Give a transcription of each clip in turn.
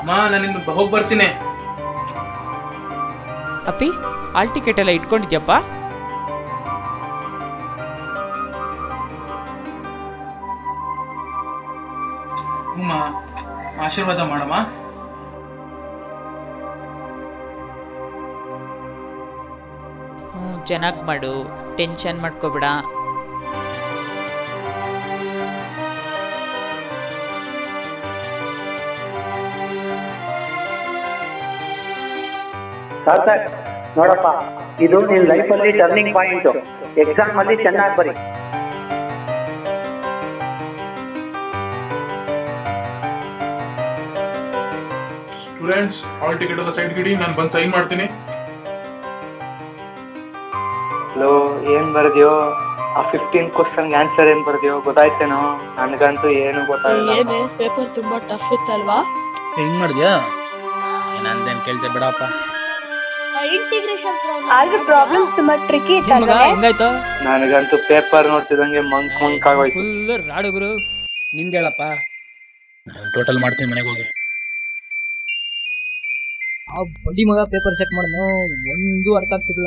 ಅಮ್ಮ ನಾನು ಇನ್ನು ಹೋಗಿ ಬರ್ತೀನಿ ಅಪ್ಪಿ ಆಲ್ ಟಿಕೆಟ್ ಎಲ್ಲ ಇಟ್ಕೊಂಡಿದ್ಯಪ್ಪ ಹ್ಞೂ ಆಶೀರ್ವಾದ ಮಾಡಮ್ಮ ಹ್ಞೂ ಚೆನ್ನಾಗಿ ಮಾಡು ಟೆನ್ಷನ್ ಮಾಡ್ಕೋಬೇಡ ಸಾರ್ಥಕ್ ನೋಡಪ್ಪ ಇದು ನಿನ್ ಲೈಫಲ್ಲಿ ಟರ್ನಿಂಗ್ ಪಾಯಿಂಟ್ ಎಕ್ಸಾಮ್ ಅಲ್ಲಿ ಚೆನ್ನಾಗಿ ಬರಿ ಸ್ಟೂಡೆಂಟ್ಸ್ ಹಾಲ್ ಟಿಕೆಟ್ ಎಲ್ಲ ಸೈಡ್ ಗಿಡಿ ನಾನು ಬಂದು ಸೈನ್ ಮಾಡ್ತೀನಿ ಹಲೋ ಏನ್ ಬರ್ದ್ಯೋ ಆ ಫಿಫ್ಟೀನ್ ಕ್ವಶನ್ ಆನ್ಸರ್ ಏನ್ ಬರ್ದ್ಯೋ ಗೊತ್ತಾಯ್ತೇನೋ ನನ್ಗಂತೂ ಏನು ಗೊತ್ತಾಗಿಲ್ಲ ಏನೇ ಪೇಪರ್ ತುಂಬಾ ಟಫ್ ಇತ್ತಲ್ವಾ ಹೆಂಗ್ ಮಾಡಿದ್ಯಾ ನಂದೇನು ಕೇಳ್ತೆ ಬಿಡಪ್ಪ ಇಂಟಿಗ್ರೇಷನ್ ಆದ್ರೆ ಪ್ರಾಬ್ಲಮ್ ತುಂಬಾ ಟ್ರಿಕಿ ಏನ್ ಮಗ ಇತ್ತಲ್ವೇ ಹೆಂಗಾಯ್ತು ನನಗಂತೂ ಪೇಪರ್ ನೋಡ್ತಿದಂಗೆ ಮಂಕ್ ಮಂಕ್ ಆಗೋಯ್ತು ಫುಲ್ ರಾಡು ಗುರು ನಿಂದೇಳಪ್ಪ ನಾನು ಟೋಟಲ್ ಮಾಡ್ತೀನಿ ಮನೆಗೆ ಹೋಗಿ ಆ ಬಡ್ಡಿ ಮಗ ಪೇಪರ್ ಚೆಕ್ ಮಾಡಿದ್ನು ಒಂದು ಅರ್ಥ ಆಗ್ತಿಲ್ಲ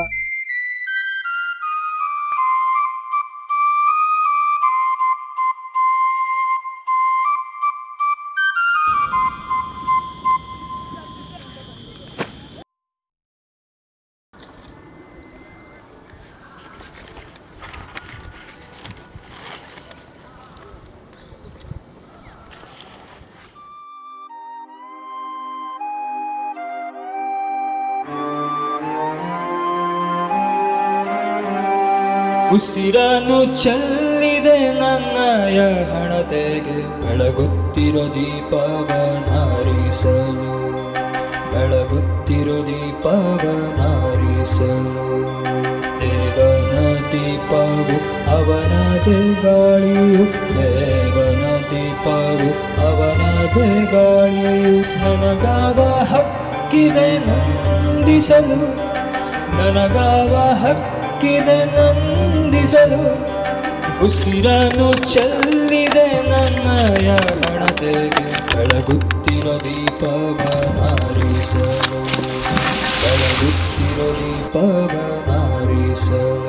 ಉಸಿರನ್ನು ಚೆಲ್ಲಿದೆ ನನ್ನಯ ಹಣತೆಗೆ ಬೆಳಗುತ್ತಿರೋ ದೀಪವನಾರಿಸಲು ಬೆಳಗುತ್ತಿರೋ ದೀಪವನಾರಿಸಲು ದೇವನ ದೀಪವು ಅವನದೇ ಗಾಳಿಯು ದೇವನ ದೀಪವು ಅವನದೇ ಗಾಳಿಯು ನನಗಾವ ಹಕ್ಕಿದೆ ನಂದಿಸಲು ನನಗಾವ ಹಕ್ಕಿದೆ ನಂದಿಸಲು ಉಸಿರನ್ನು ಚೆಲ್ಲಿದೆ ನನ್ನಯ ಹಣತೆಗೆ ಬೆಳಗುತ್ತಿರೋ ದೀಪವನಾರಿಸಲು ಬೆಳಗುತ್ತಿರೋ ದೀಪವನಾರಿಸಲು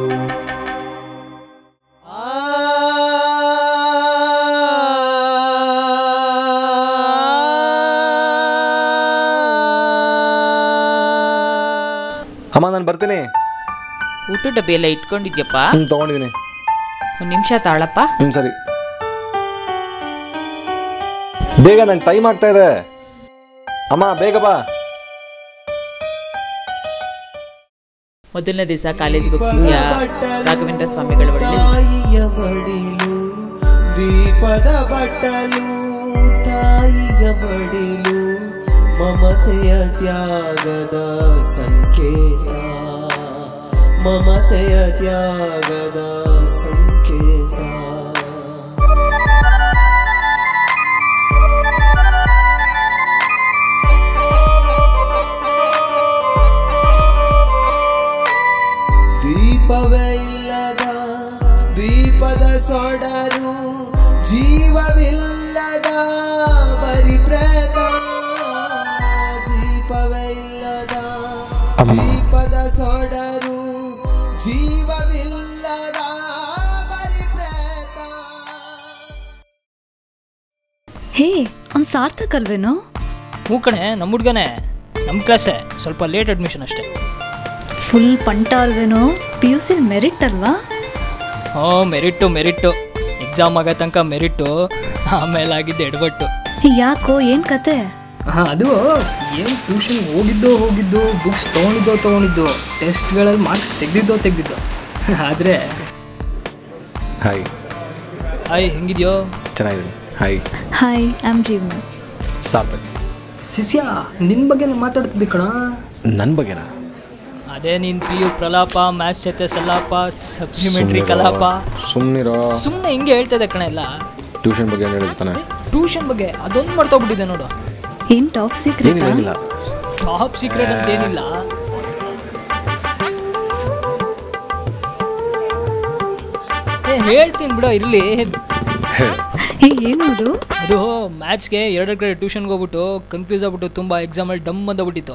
ಅಮ್ಮ ನಾನು ಬರ್ತೀನಿ ಊಟ ಡಬ್ಬಿ ಎಲ್ಲ ಇಟ್ಕೊಂಡಿದ್ಯಪ್ಪ ಹ್ಞೂ ತೊಗೊಂಡಿದ್ದೀನಿ ಒಂದು ನಿಮಿಷ ತಾಳಪ್ಪ ಹ್ಞೂ ಸರಿ ಬೇಗ ನಂಗೆ ಟೈಮ್ ಆಗ್ತಾ ಇದೆ ಅಮ್ಮ ಬೇಗ ಬಾ ಮೊದಲನೇ ದಿವಸ ಕಾಲೇಜ್ಗೆ ಹೋಗ್ತೀಯಾ ರಾಘವೇಂದ್ರ ಸ್ವಾಮಿಗಳ ಒಳ್ಳೆ ತಾಯಿಯ ಮಡಿಲು ದೀಪದ ಬಟ್ಟಲು ತಾಯಿಯ ಮಡಿಲು ಮಮತೆಯ ತ್ಯಾಗದ ಸಂಕೇತ ಮಮತೆಯ ತ್ಯಾಗದ ಸಂಕೇತ ದೀಪವೇ ಇಲ್ಲದ ದೀಪದ ಸೊಡರು ಜೀವವಿಲ್ಲದ ಪರಿಪ್ರೇತ ದೀಪವೇ ಇಲ್ಲದ ಅಮ್ಮ. ದೀಪದ ಸೊಡರು ಜೀವವಿಲ್ಲದ ಪರಿಪ್ರೇತ ಹೇ ಅವ್ನ್ ಸಾರ್ಥಕ್ ಅಲ್ವೇನೋ ಹ್ಞೂ ಕಣೆ ನಮ್ಮ ಹುಡ್ಗನೇ ನಮ್ಮ ಕ್ಲಾಸೇ ಸ್ವಲ್ಪ ಲೇಟ್ ಅಡ್ಮಿಷನ್ ಅಷ್ಟೇ ಫುಲ್ ಪಂಟ ಅಲ್ವೇನೋ ಪಿ ಯು ಸಿ ಮೆರಿಟ್ ಅಲ್ವಾ ಹ್ಞೂ ಮೆರಿಟು ಮೆರಿಟು ಎಕ್ಸಾಮ್ ಆಗೋ ತನಕ ಮೆರಿಟು ಆಮೇಲೆ ಆಗಿದ್ದು ಎಡವಟ್ಟು ಹೇ, ಯಾಕೋ ಏನ್ ಕತೆ ಹಾಂ ಅದು ಏನು ಟ್ಯೂಷನ್ ಹೋಗಿದ್ದೋ ಹೋಗಿದ್ದು ಬುಕ್ಸ್ ತೊಗೊಂಡಿದ್ದೋ ತೊಗೊಂಡಿದ್ದು ಟೆಸ್ಟ್ಗಳಲ್ಲಿ ಮಾರ್ಕ್ಸ್ ತೆಗ್ದಿದ್ದೋ ತೆಗ್ದಿದ್ದೋ ಆದರೆ ಹಾಯ್ ಆಯ್ ಹೆಂಗಿದ್ಯೋ ಚೆನ್ನಾಗಿದ್ದೀನಿ ಹಾಯ್ ಹಾಯ್ ಆಮ್ ಜೀವ್ನ ಸಾರ್ಥಕ್ ಶಿಷ್ಯ ನಿನ್ನ ಬಗ್ಗೆ ಮಾತಾಡ್ತಿದ್ದೆ ಕಣ ನನ್ನ ಬಗ್ಗೆನಾ ಅದೇ ನೀನು ಪಿ ಯು ಪ್ರಲಾಪ ಮ್ಯಾಥ್ಸ್ ಜೊತೆ ಸಲಾಪ ಸಪ್ಲಿಮೆಂಟ್ರಿ ಕಲಾಪ ಸುಮ್ಮನಿರೋ ಸುಮ್ಮನೆ ಹಿಂಗೆ ಹೇಳ್ತಿದ್ದೆ ಕಣ ಎಲ್ಲ ಟ್ಯೂಷನ್ ಬಗ್ಗೆ ಏನು ಹೇಳಿದ್ರು ತಾನೆ ಟ್ಯೂಷನ್ ಬಗ್ಗೆ ಅದೊಂದು ಮಾಡ್ತೋಗ್ಬಿಟ್ಟಿದೆ ನೋಡು ಏನ್ ಟಾಪ್ ಸೀಕ್ರೆಟ್ ಏನಿಲ್ಲ ಏನಿಲ್ಲ ಟಾಪ್ ಸೀಕ್ರೆಟ್ ಅಂತ ಏನಿಲ್ಲ ಏ ಹೇಳ್ತೀನಿ ಬಿಡೋ ಇರ್ಲಿ ಹೇಳಿ ಏ ಏನದು ಅದು ಮ್ಯಾಥ್ಸ್ಗೆ ಎರಡು ಕಡೆ ಟ್ಯೂಷನ್ಗೆ ಹೋಗ್ಬಿಟ್ಟು ಕನ್ಫ್ಯೂಸ್ ಆಗ್ಬಿಟ್ಟು ತುಂಬ ಎಕ್ಸಾಮಲ್ಲಿ ಡಮ್ ಅಂತ ಬಿಟ್ಟಿತ್ತು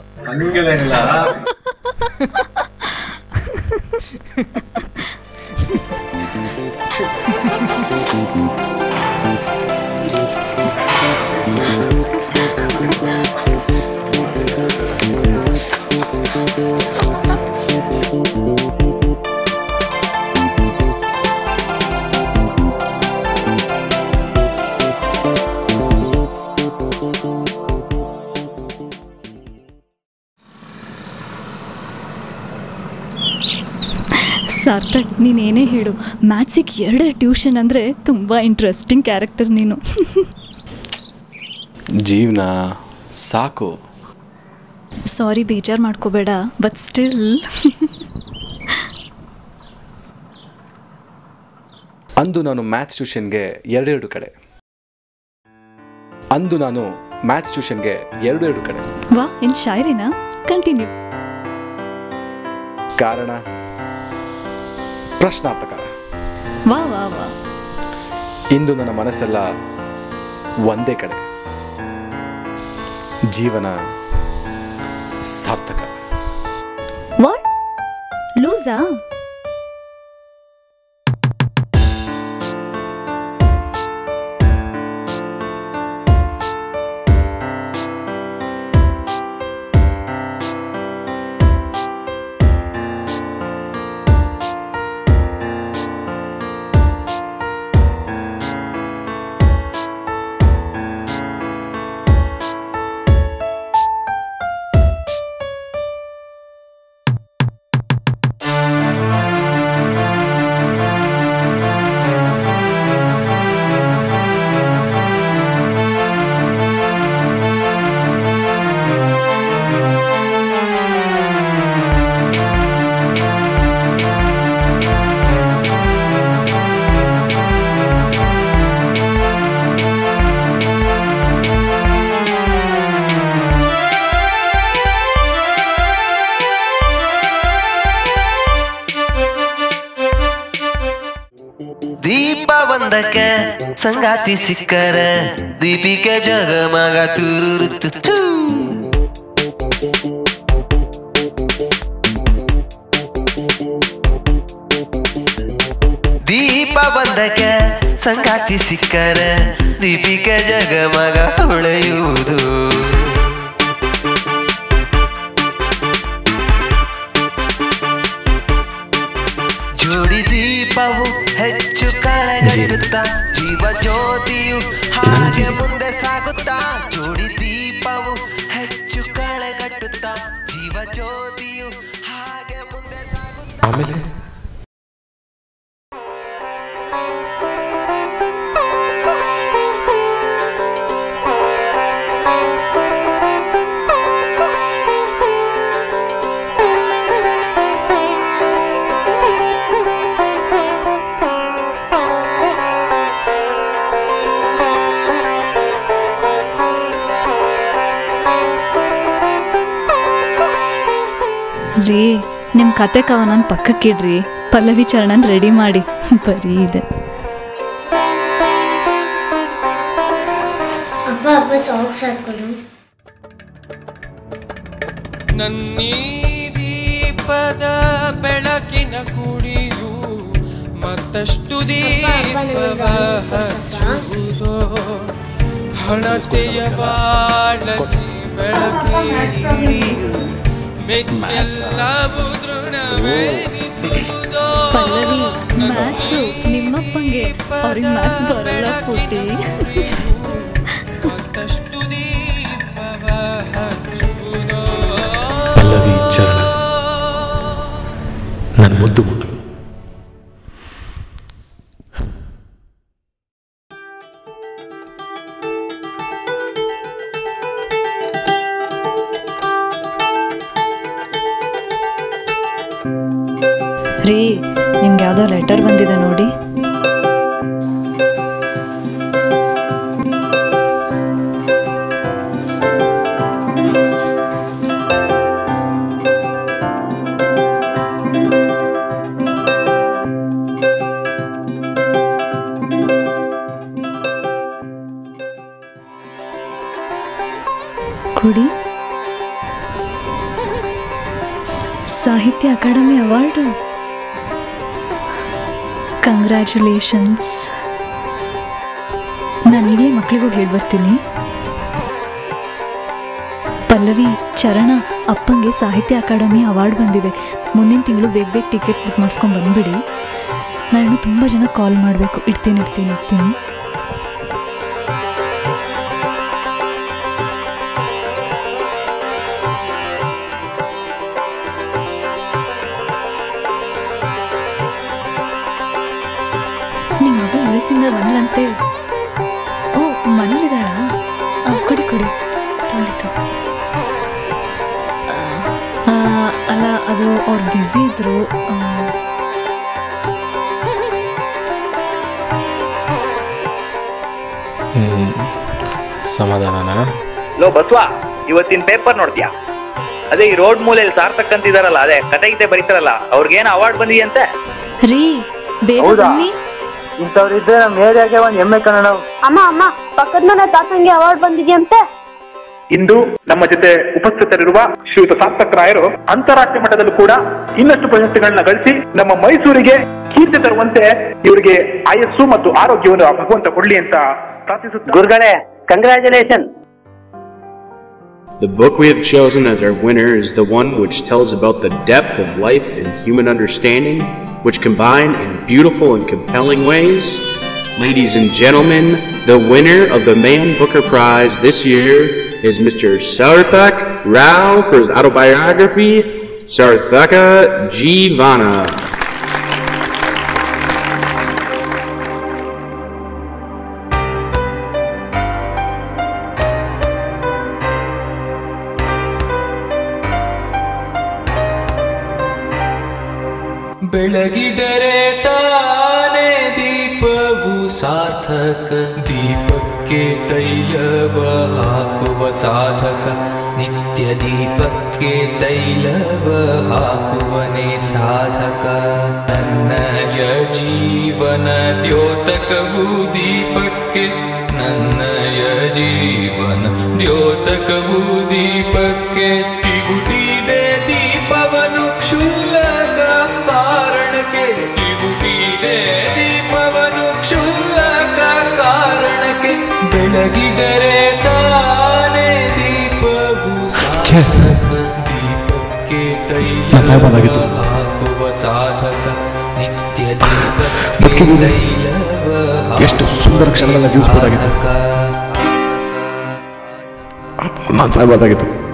ಸಾರ್ಥಕ್ ನೀನೇನೇ ಹೇಳು ಮ್ಯಾಥ್ಸಿಗೆ ಎರಡೇ ಟ್ಯೂಷನ್ ಅಂದರೆ ತುಂಬ ಇಂಟ್ರೆಸ್ಟಿಂಗ್ ಕ್ಯಾರೆಕ್ಟರ್ ನೀನು ಜೀವನ ಸಾಕು ಸಾರಿ ಬೇಜಾರು ಮಾಡ್ಕೋಬೇಡ ಬಟ್ ಸ್ಟಿಲ್ ಅಂದು ನಾನು ಮ್ಯಾಥ್ಸ್ ಟ್ಯೂಷನ್ಗೆ ಎರಡೆರಡು ಕಡೆ ಅಂದು ನಾನು ಮ್ಯಾಥ್ಸ್ ಟ್ಯೂಷನ್ಗೆ ಎರಡು ಎರಡು ಕಡೆ ವಾ ಏನು ಶಾಯರಿನಾ ಕಂಟಿನ್ಯೂ ಕಾರಣ ಪ್ರಶ್ನಾರ್ಥಕ ವಾ ವಾ ವಾ ಇಂದು ನನ್ನ ಮನಸ್ಸೆಲ್ಲ ಒಂದೇ ಕಡೆ ಜೀವನ ಸಾರ್ಥಕ ವಾಟ್ ಲೂಸಾ ದೀಪ ಒಂದಕ್ಕೆ ಸಂಗಾತಿ ಸಿಕ್ಕರ ದೀಪಿಕೆ ಜಗಮಗ ತುರುರು ತುಚ್ಚು ದೀಪ ಒಂದಕ್ಕೆ ಸಂಗಾತಿ ಸಿಕ್ಕರ ದೀಪಿಕೆ ಜಗಮಗ ಹೊಳೆಯುವುದು ಜೋಡಿ ದೀಪವು ಹೆಚ್ಚು ಕಳೆಗಟ್ಟುತ್ತಾ ಜೀವ ಜ್ಯೋತಿಯು ಹಾಗೆ ಮುಂದೆ ಸಾಗುತ್ತಾ ಜೋಡಿ ದೀಪವು ಹೆಚ್ಚು ಕಳೆಗಟ್ಟುತ್ತಾ ಜೀವ ಜ್ಯೋತಿಯು ಹಾಗೆ ಮುಂದೆ ಸಾಗುತ್ತಾ ಆಮೇಲೆ ರೀ ನಿಮ್ಮ ಕತೆ ಕವನನ್ ಪಕ್ಕಕ್ಕಿಡ್ರಿ ಪಲ್ಲವಿ ಚರಣನ್ ರೆಡಿ ಮಾಡಿ ಬರೀ ಇದೆ ಹಬ್ಬ ಹಬ್ಬ ಸಾಂಗ್ಸ್ ಹಾಕೊಡು ನನ್ನೀ ದೀಪದ ಬೆಳಕಿನ ಕುಡಿಯು ಮತ್ತಷ್ಟು ದೀಪವ ಹಚ್ಚುವುದೋ ಹಣತೆಯ ಬಾಳಲಿ ಬೆಳಕಿಯು ಮೆಚ್ಚೆಲ್ಲ ಮುದ್ರಣವೆನಿಸುವುದೋ ಪಲ್ಲವಿ ಮ್ಯಾಥ್ಸು ನಿಮ್ಮಪ್ಪಂಗೆ ಅವ್ರಿಗೆ ಮ್ಯಾಥ್ಸ್ ಬರಲ್ಲ ಪುಟ್ಟಿ ಮತ್ತಷ್ಟು ದೀಪವ ಹಚ್ಚುವುದೋ ಪಲ್ಲವಿ ಚರಣ ನನ್ನ ಮುದ್ದು ಮಗಳು ರೀ ನಿಮ್ಗೆ ಯಾವುದೋ ಲೆಟರ್ ಬಂದಿದೆ ನೋಡಿ ಕೊಡಿ ಸಾಹಿತ್ಯ ಅಕಾಡೆಮಿ ಅವಾರ್ಡು ಕಂಗ್ರ್ಯಾಚುಲೇಷನ್ಸ್ ನಾನು ಈಗಲೇ ಮಕ್ಳಿಗೋಗಿ ಹೇಳಿ ಬರ್ತೀನಿ ಪಲ್ಲವಿ ಚರಣ ಅಪ್ಪಂಗೆ ಸಾಹಿತ್ಯ ಅಕಾಡೆಮಿ ಅವಾರ್ಡ್ ಬಂದಿದೆ ಮುಂದಿನ ತಿಂಗಳು ಬೇಗ ಬೇಗ ಟಿಕೆಟ್ ಬುಕ್ ಮಾಡಿಸ್ಕೊಂಡು ಬಂದುಬಿಡಿ ನಾನು ತುಂಬ ಜನ ಕಾಲ್ ಮಾಡಬೇಕು ಇಡ್ತೀನಿ ಇಡ್ತೀನಿ ಇಡ್ತೀನಿ ನಿಮ್ಮ ಮಗಳು ಯು ಎಸ್ ಇಂದ ಬಂದ್ಲಂತೆ ಓ ಮನೇಲಿದ್ದಾಳಾ ಆ, ಕೊಡಿ ಕೊಡಿ ತೊಳಿತು ಅಲ್ಲ ಅದು ಅವ್ರು ಬ್ಯುಸಿ ಇದ್ರು ಆ, ಹ್ಮ್ ಸಮಾಧಾನನಾ ಲೋ ಬಸ್ವಾ ಇವತ್ತಿನ ಪೇಪರ್ ನೋಡ್ತೀಯಾ ಅದೇ ಈ ರೋಡ್ ಮೂಲೆಯಲ್ಲಿ ಸಾರ್ಥಕ್ ಅಂತಿದಾರಲ್ಲ ಅದೇ ಕತೆ ಗೀತೆ ಬರೀತಾರಲ್ಲ ಅವ್ರಿಗೇನು ಅವಾರ್ಡ್ ಬಂದಿದೆಯಂತೆ ರೀ ಬೇಗ ಹೌದಾ? ಬನ್ನಿ ಇಂಥವ್ರಿದ್ರೆ ನಮ್ಮ ಏರಿಯಾಗೆ ಒಂದು ಎಮ್ಮೆ ಕನ್ನಡ ಅಮ್ಮ ಅಮ್ಮ ಪಕ್ಕದ ಮನೆ ತಾತಂಗೆ ಅವಾರ್ಡ್ ಬಂದಿದೆಯಂತೆ ಇಂದು ನಮ್ಮ ಜೊತೆ ಉಪಸ್ಥಿತರಿರುವ ಶ್ರೀಯುತ ಸಾರ್ಥಕ್ ರಾಯರು ಅಂತಾರಾಷ್ಟ್ರೀಯ ಮಟ್ಟದಲ್ಲೂ ಕೂಡ ಇನ್ನಷ್ಟು ಪ್ರಶಸ್ತಿಗಳನ್ನ ಗಳಿಸಿ ನಮ್ಮ ಮೈಸೂರಿಗೆ ಕೀರ್ತಿ ತರುವಂತೆ ಇವರಿಗೆ ಆಯಸ್ಸು ಮತ್ತು ಆರೋಗ್ಯವನ್ನು ಆ ಭಗವಂತ ಕೊಡ್ಲಿ ಅಂತ ಪ್ರಾರ್ಥಿಸುತ್ತಾ ಗುರುಗಳೇ congratulation The book we have chosen as our winner is the one which tells about the depth of life and human understanding, which combine in beautiful and compelling ways. Ladies and gentlemen, the winner of the Man Booker Prize this year is Mr. Sarthak Rao for his autobiography, Sarthaka Jivana. ಬೆಳಗಿದರೆ ತಾನೇ ದೀಪವು ಸಾರ್ಥಕ ದೀಪಕ್ಕೆ ತೈಲವ ಹಾಕುವ ಸಾಧಕ ನಿತ್ಯ ದೀಪಕ್ಕೆ ತೈಲವ ಹಾಕುವನೇ ಸಾಧಕ ನನ್ನಯ ಜೀವನ ದ್ಯೋತಕವು ದೀಪಕ್ಕೆ ನನ್ನಯ ಜೀವನ ದ್ಯೋತಕವು ದೀಪಕ್ಕೆ ತಿಗುಟಿದೆ ದೀಪವನು ಕ್ಷುಲ್ಲಕ ಕಾರಣಕ್ಕೆ ತಿಗುಟಿದೆ ದೀಪವನು ಕ್ಷುಲ್ಲಕ ಕಾರಣಕ್ಕೆ ಬೆಳಗಿದರೆ ತಾನೇ ದೀಪವು ಸಾಧಕ ದೀಪಕ್ಕೆ ನಾನ್ ಸಾಯ್ಬೋದಾಗಿತ್ತು. ತೈಲ ಹಾಕುವ ಸಾಧಕ ನಿತ್ಯ ದೀಪಕ್ಕೆ ಬದುಕಿದ್ದೀನಿ. ತೈಲವ ಎಷ್ಟು ಸುಂದರ ಕ್ಷಣಗಳನ್ನ ಜೀವಿಸ್ಬೋದಾಗಿತ್ತು. ಸಾಧಕ ನಾನು ಸಾಯ್ಬೋದಾಗಿತ್ತು